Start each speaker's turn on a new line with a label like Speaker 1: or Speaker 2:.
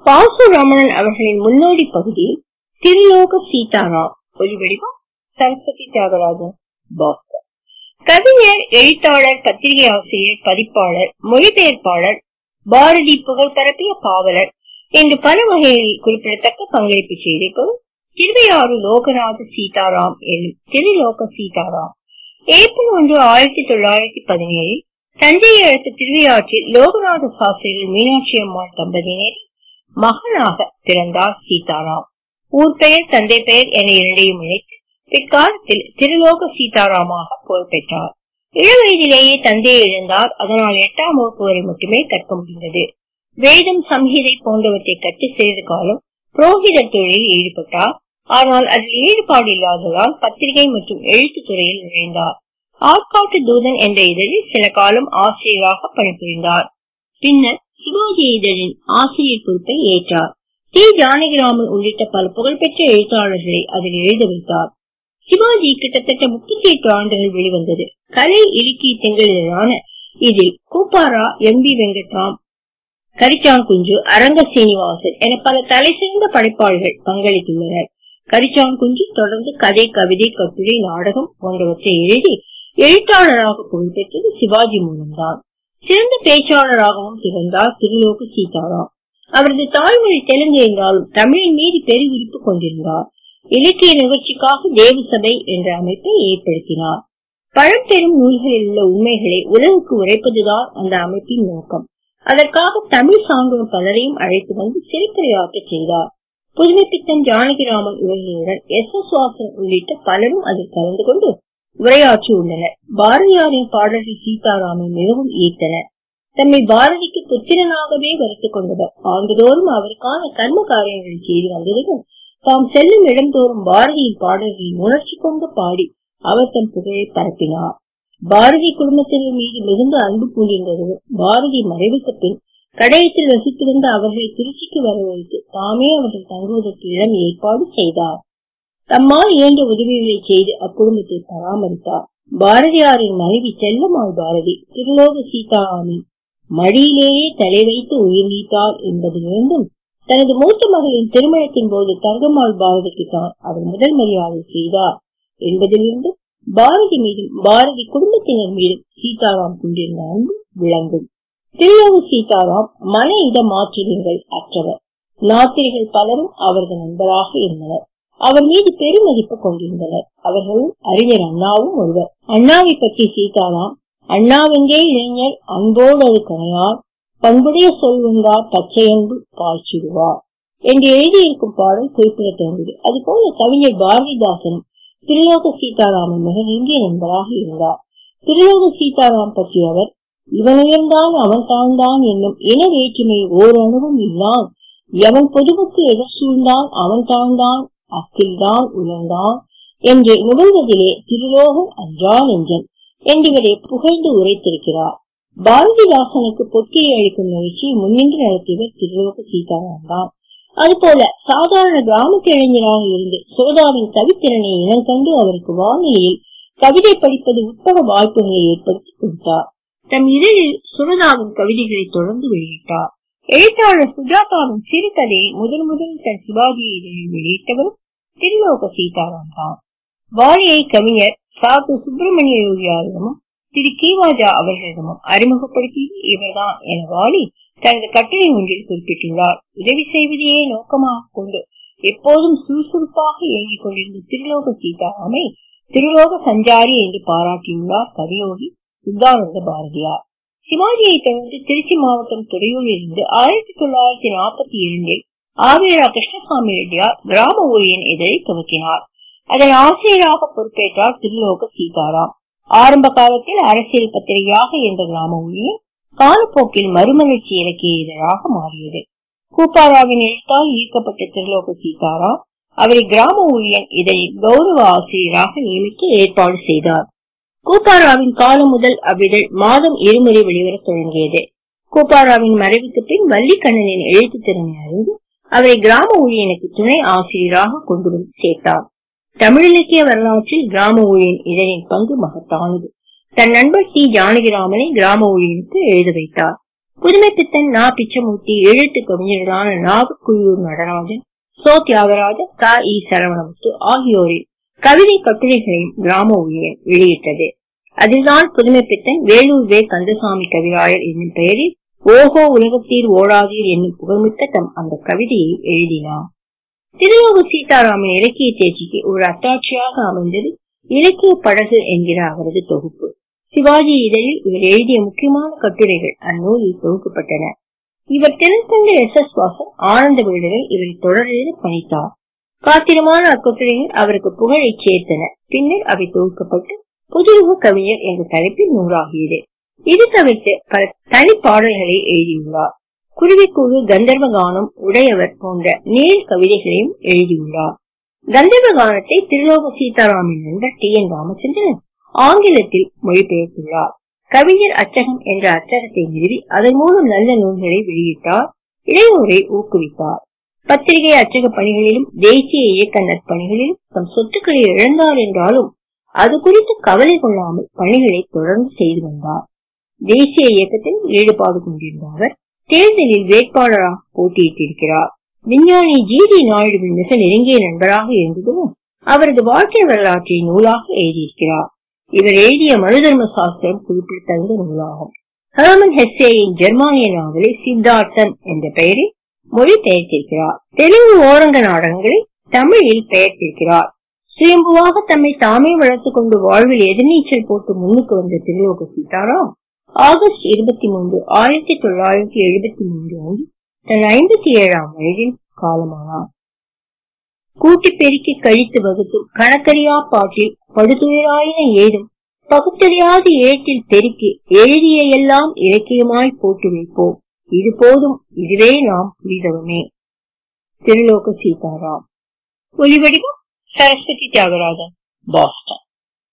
Speaker 1: பாசு ரமணன் அவர்களின் முன்னோடி பகுதியில் திருலோக சீதாராம் ஒலிவடிவம் சரஸ்வதி தியாகராஜன் பாஸ்கர் கவிஞர் எழுத்தாளர் பத்திரிகை ஆசிரியர் பதிப்பாளர் மொழிபெயர்ப்பாளர் பாரதி புகழ் பரப்பிய பாவலர் என்று பல வகைகளில் குறிப்பிடத்தக்க பங்களிப்பு செய்திருப்பவர் திருவையாறு லோகநாத சீதாராம் என்னும் திருலோக சீதாராம் ஏப்ரல் ஒன்று ஆயிரத்தி தொள்ளாயிரத்தி பதினேழில் தஞ்சையை அடுத்த திருவையாற்றில் லோகநாத சாஸ்திரிகள் மீனாட்சி அம்மாள் தம்பதியினர் மகனாக பிறந்தார் சீதாராம் ஊர் பெயர் தந்தை பெயர் என இரண்டையும் இணைத்து பிற்காலத்தில் திருலோக சீதாராமாக புகழ் பெற்றார் இளவயதிலேயே தந்தையை இழந்தார் அதனால் எட்டாம் வகுப்பு வரை மட்டுமே கற்க முடிந்தது வேதம் சம்ஹிதை போன்றவற்றை கற்று சிறிது காலம் புரோகிதர் தொழிலில் ஈடுபட்டார் ஆனால் அதில் ஈடுபாடு இல்லாததால் பத்திரிகை மற்றும் எழுத்து துறையில் நுழைந்தார் ஆட்காட்டு தூதன் என்ற இதழில் சில காலம் ஆசிரியராக பணிபுரிந்தார் பின்னர் சிவாஜி இதழின் ஆசிரியர் பொறுப்பை ஏற்றார் டி ஜானகிராமன் உள்ளிட்ட பல புகழ்பெற்ற எழுத்தாளர்களை அதில் எழுத வைத்தார் சிவாஜி கிட்டத்தட்ட முப்பத்தி எட்டு ஆண்டுகள் வெளிவந்தது கலை இலக்கிய திங்களிலான இதில் கூப்பாரா எம் பி வெங்கட்ராம் கரிச்சான் குஞ்சு அரங்க சீனிவாசன் என பல தலை சிறந்த படைப்பாளிகள் பங்களித்துள்ளனர் கரிச்சான் குஞ்சு தொடர்ந்து கதை கவிதை கட்டுரை நாடகம் போன்றவற்றை எழுதி எழுத்தாளராக புகழ்பெற்றது சிவாஜி மூலம்தான் சிறந்த பேச்சாளராகவும் திகழ்ந்தார் திருலோக சீதாராம் அவரது தாய்மொழி தெலுங்கு என்றாலும் தமிழின் மீது பெருவிருப்பு கொண்டிருந்தார் இலக்கிய நிகழ்ச்சிக்காக தேவ சபை என்ற அமைப்பை ஏற்படுத்தினார் பழம்பெரும் நூல்களில் உள்ள உண்மைகளை உலகுக்கு உரைப்பதுதான் அந்த அமைப்பின் நோக்கம் அதற்காக தமிழ் சான்றோர் பலரையும் அழைத்து வந்து சிறுத்திரையாற்ற செய்தார் புதுமைப்பித்தன் ஜானகிராமன் இவர்களுடன் எஸ் எஸ் வாசன் உள்ளிட்ட பலரும் அதில் கலந்து கொண்டு உரையாற்றி உள்ளனர் பாரதியாரின் பாடல்கள் சீதாராமை மிகவும் ஈர்த்தன தம்மை பாரதிக்கு புத்திரனாகவே வருத்திக் கொண்டவர் ஆண்டுதோறும் அவருக்கான கர்ம காரியங்களை செய்து வந்ததுடன் தாம் செல்லும் இடந்தோறும் பாரதியின் பாடல்களை உணர்ச்சி கொண்டு பாடி அவர் தம் புகழை பரப்பினார் பாரதி குடும்பத்தினர் மீது மிகுந்த அன்பு பூண்டிருந்தது பாரதி மறைவுக்கு பின் கடையத்தில் வசித்து வந்த அவர்களை திருச்சிக்கு வரவழைத்து தாமே அவர்கள் தங்குவதற்கு இடம் ஏற்பாடு செய்தார் தம்மால் இயன்ற உதவிகளை செய்து அக்குடும்பத்தை பராமரித்தார் பாரதியாரின் மனைவி செல்லம்மாள் பாரதி திருலோக சீதாராமின் மடியிலேயே தலை வைத்து உயிர் நீத்தார் என்பதிலிருந்தும் தனது மூத்த மகளின் திருமணத்தின் போது தங்கம்மாள் பாரதிக்கு தான் அவர் முதல் மரியாதை செய்தார் என்பதிலிருந்து பாரதி மீதும் பாரதி குடும்பத்தினர் மீதும் சீதாராம் கொண்டிருந்த அன்பு விளங்கும் திருலோக சீதாராம் மன இட மாற்றங்கள் அற்றவர் நாத்திரிகள் பலரும் அவரது நண்பராக இருந்தனர் அவர் மீது பெருமதிப்பு கொண்டிருந்தனர் அவர்களும் அறிஞர் அண்ணாவும் ஒருவர் அண்ணாவை பற்றி சீதாராம் அண்ணாவெங்கே இளைஞர் அன்போடு அது கனையார் பண்புடைய சொல் வந்தார் பச்சையன்பு பாய்ச்சிடுவார் என்று எழுதியிருக்கும் பாடல் குறிப்பிடத்தோன்றது அதுபோல கவிஞர் பாரதிதாசனும் திருலோக சீதாராமன் மிக நெருங்கிய நண்பராக இருந்தார் திருலோக சீதாராம் பற்றிய அவர் இவன் உயர்ந்தான் அவன் தாழ்ந்தான் என்னும் இன வேற்றுமை ஓரணுவும் இல்லான் எவன் பொதுவுக்கு எதிர் சூழ்ந்தான் அவன் தாழ்ந்தான் அக்கில்தான் உயர்ந்தான் என்று நுகழ்வதிலே திருலோகம் அன்றான் என்றன் என்றுவரை புகழ்ந்து உரைத்திருக்கிறார் பாரதிதாசனுக்கு பொக்கிரி அளிக்கும் நிகழ்ச்சியை முன்னின்று நடத்தியவர் திருலோக சீதாராம் தான் அதுபோல சாதாரண கிராமத்து இளைஞராக இருந்து சோதாவின் கவித்திறனை இனங்கண்டு அவருக்கு வானிலையில் கவிதை படிப்பது உட்பட வாய்ப்புகளை ஏற்படுத்தி கொடுத்தார் தம் இதழில் சுரதாவின் கவிதைகளை தொடர்ந்து வெளியிட்டார் எழுத்தாளர் சுஜாதாவின் சிறுகதையை முதன் முதலில் தன் சிவாஜி இதழில் வெளியிட்டவர் திருலோக சீதாராம் தான் வாழையை கவிஞர் சாது சுப்பிரமணிய யோகியாரிடமும் திரு கீவாஜா அவர்களிடமும் அறிமுகப்படுத்தியது இவர்தான் என வாலி தனது கட்டுரை ஒன்றில் குறிப்பிட்டுள்ளார் உதவி செய்வதையே நோக்கமாக கொண்டு எப்போதும் சுறுசுறுப்பாக இயங்கிக் கொண்டிருந்த திருலோக சீதாராமை திருலோக சஞ்சாரி என்று பாராட்டியுள்ளார் கவியோகி சுத்தானந்த பாரதியார் சிவாஜியை தொடர்ந்து திருச்சி மாவட்டம் துறையூரில் இருந்து ஆயிரத்தி தொள்ளாயிரத்தி நாற்பத்தி இரண்டில் ஆவேரா கிருஷ்ணசாமி ரெட்டியார் கிராம ஊழியன் இதழை துவக்கினார் அதன் ஆசிரியராக பொறுப்பேற்றார் திருலோக சீதாராம் ஆரம்ப காலத்தில் அரசியல் பத்திரிகையாக என்ற கிராம ஊழியர் காலப்போக்கில் மறுமலர்ச்சி இலக்கிய இதழாக மாறியது கூப்பாராவின் எழுத்தால் ஈர்க்கப்பட்ட திருலோக சீதாராம் அவரை கிராம ஊழியன் இதழில் கௌரவ ஆசிரியராக நியமிக்க ஏற்பாடு செய்தார் கூப்பாராவின் காலம் முதல் அவ்விதழ் மாதம் இருமுறை வெளிவரத் தொடங்கியது கூப்பாராவின் மறைவுக்கு பின் வள்ளிக்கண்ணனின் எழுத்து திறனை அறிந்து அவரை கிராம ஊழியனுக்கு துணை ஆசிரியராக கொண்டு வந்து சேர்த்தார் தமிழ் இலக்கிய வரலாற்றில் கிராம ஊழியன் இதழின் பங்கு மகத்தானது தன் நண்பர் டி ஜானகிராமனை கிராம ஊழியனுக்கு எழுத வைத்தார் புதுமை பித்தன் நா பிச்சமூர்த்தி எழுத்து கவிஞர்களான நாகக்குழியூர் நடராஜன் சோ தியாகராஜன் க இ சரவணமுத்து ஆகியோரின் கவிதை கட்டுரைகளையும் கிராம ஊழியர் வெளியிட்டது அதில்தான் புதுமை பித்தன் வேலூர் வே கந்தசாமி கவிராயர் என்னும் பெயரில் ஓஹோ உலகத்தீர் ஓடாதீர் என்னும் புகழ்மிக்க தம் அந்த கவிதையை எழுதினார் திருலோக சீதாராமன் இலக்கிய தேர்ச்சிக்கு ஒரு அத்தாட்சியாக அமைந்தது இலக்கிய படகு என்கிற அவரது தொகுப்பு சிவாஜி இதழில் இவர் எழுதிய முக்கியமான கட்டுரைகள் அந்நூலில் தொகுக்கப்பட்டன இவர் தினத்தந்தை எஸ் எஸ் வாசன் ஆனந்த விடுதலை இவரை தொடர்ந்து பணித்தார் காத்திரமான அக்கட்டுரைகள் அவருக்கு புகழை சேர்த்தன பின்னர் அவை தொகுக்கப்பட்டு புதுயுக கவிஞர் என்ற தலைப்பில் நூறாகியது இது தவிர்த்து பல தனி பாடல்களை எழுதியுள்ளார் குருவிக்குழு கந்தர்வ கானம் உடையவர் போன்ற நீள் கவிதைகளையும் எழுதியுள்ளார் கந்தர்வ கானத்தை திருலோக சீதாராமின் நண்பர் டி என் ராமச்சந்திரன் ஆங்கிலத்தில் மொழிபெயர்த்துள்ளார் கவிஞர் அச்சகம் என்ற அச்சகத்தை நிறுவி அதன் மூலம் நல்ல நூல்களை வெளியிட்டார் இளையோரை ஊக்குவித்தார் பத்திரிகை அச்சக பணிகளிலும் தேசிய இயக்க நற்பணிகளிலும் தம் சொத்துக்களை இழந்தார் என்றாலும் அது குறித்து கவலை கொள்ளாமல் பணிகளை தொடர்ந்து செய்து வந்தார் தேசிய இயக்கத்தில் ஈடுபாடு கொண்டிருந்த அவர் தேர்தலில் வேட்பாளராக போட்டியிட்டிருக்கிறார் விஞ்ஞானி ஜி டி நாயுடுவின் மிக நெருங்கிய நண்பராக இருந்ததும் அவரது வாழ்க்கை வரலாற்றை நூலாக எழுதியிருக்கிறார் இவர் எழுதிய மனுதர்ம சாஸ்திரம் குறிப்பிடத்தகுந்த நூலாகும் ஹெர்மன் ஹெஸ்ஸேயின் ஜெர்மானிய நாவலை சித்தார்த்தன் என்ற பெயரில் மொழிபெயர்த்திருக்கிறார் தெலுங்கு ஓரங்க நாடகங்களை தமிழில் பெயர்த்திருக்கிறார் சுயம்புவாக தம்மை தாமே வளர்த்துக் கொண்டு வாழ்வில் எதிர்நீச்சல் போட்டு முன்னுக்கு வந்த திருலோக சீதாராம் ஆகஸ்ட் இருபத்தி மூன்று ஆயிரத்தி தொள்ளாயிரத்தி எழுபத்தி மூன்று அன்று தன் ஐம்பத்தி ஏழாம் வயதில் காலமானார் கூட்டி பெருக்கி கழித்து வகுத்தும் கணக்கறியா பாட்டில் படுதுயராயின ஏதும் பகுத்தறியாது ஏட்டில் பெருக்கி எழுதிய எல்லாம் இலக்கியமாய் போட்டு வைப்போம் இது போதும் இதுவே நாம் புரிதவமே திருலோக சீதாராம் ஒலிவடிவம் சரஸ்வதி தியாகராஜன் பாஸ்டன்